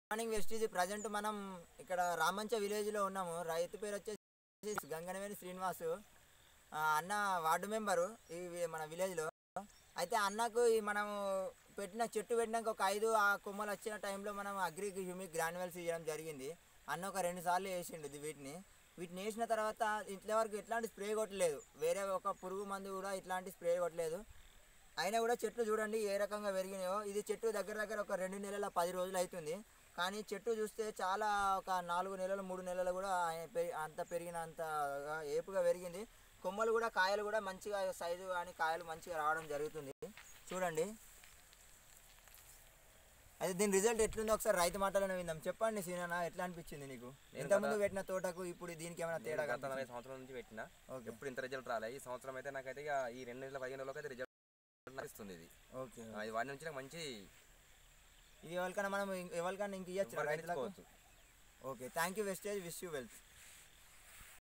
Morning west ఇది present మనం ఇక్కడ రామంచ విలేజ్లో ఉన్నాము రైతు పేరు వచ్చేసి గంగనవేని శ్రీనివాసు ఆ, అన్న వార్డు మెంబరు ఈ వి- మన విలేజ్లో అయితే అన్నకు ఈ మనము పెట్టిన చెట్టు పెట్టినాక ఒక ఐదు ఆ కొమ్మలు వచ్చిన టైంలో మనం అగ్రి హ్యూమిక్ గ్రాన్యువల్స్ ఇవ్వడం జరిగింది అన్న ఒక రెండు సార్లు వేసిండు ఇది వీటిని వీటిని వేసిన తర్వాత ఇంట్లో వరకు ఎట్లాంటి స్ప్రే కొట్టలేదు వేరే ఒక పురుగు మందు కూడా ఇట్లాంటి స్ప్రే కొట్టలేదు అయినా కూడా చెట్లు చూడండి ఏ రకంగా పెరిగినాయో ఇది చెట్టు దగ్గర దగ్గర ఒక రెండు నెలల పది రోజులు అవుతుంది కానీ చెట్టు చూస్తే చాలా ఒక నాలుగు నెలలు మూడు నెలలు కూడా ఆయన పెరి- అంత పెరిగిన అంత ఏపుగా పెరిగింది కొమ్మలు కూడా కాయలు కూడా మంచిగా సైజు కానీ కాయలు మంచిగా రావడం జరుగుతుంది చూడండి అయితే దీని రిజల్ట్ ఎట్లుందో ఒకసారి రైతు మాటలను విందాం చెప్పండి సీనా ఎట్లా అనిపించింది నీకు నేను ఇంతకుముందు గత- పెట్టిన తోటకు ఇప్పుడు దీనికి ఏమైనా తేడా గత నలభై కనిపించిందా? సంవత్సరాల నుంచి పెట్టిన ఓకే ఎప్పుడు ఇంత రిజల్ట్ రాలే ఈ సంవత్సరం అయితే నాకైతే ఇక ఈ రెండు నెలల పదిహేను నెలలకు అయితే రిజల్ట్ ఇస్తుంది ఇది ఓకే ఆ, ఇది వాడి నుంచి నాకు మంచి ఇది ఎవరికైనా మనం ఇం- ఎవరికైనా ఇంక ఇవ్వచ్చు ఎవరికైనా రైతులకు ఇచ్చుకోవచ్చు. Okay thank you wastage wish you wealth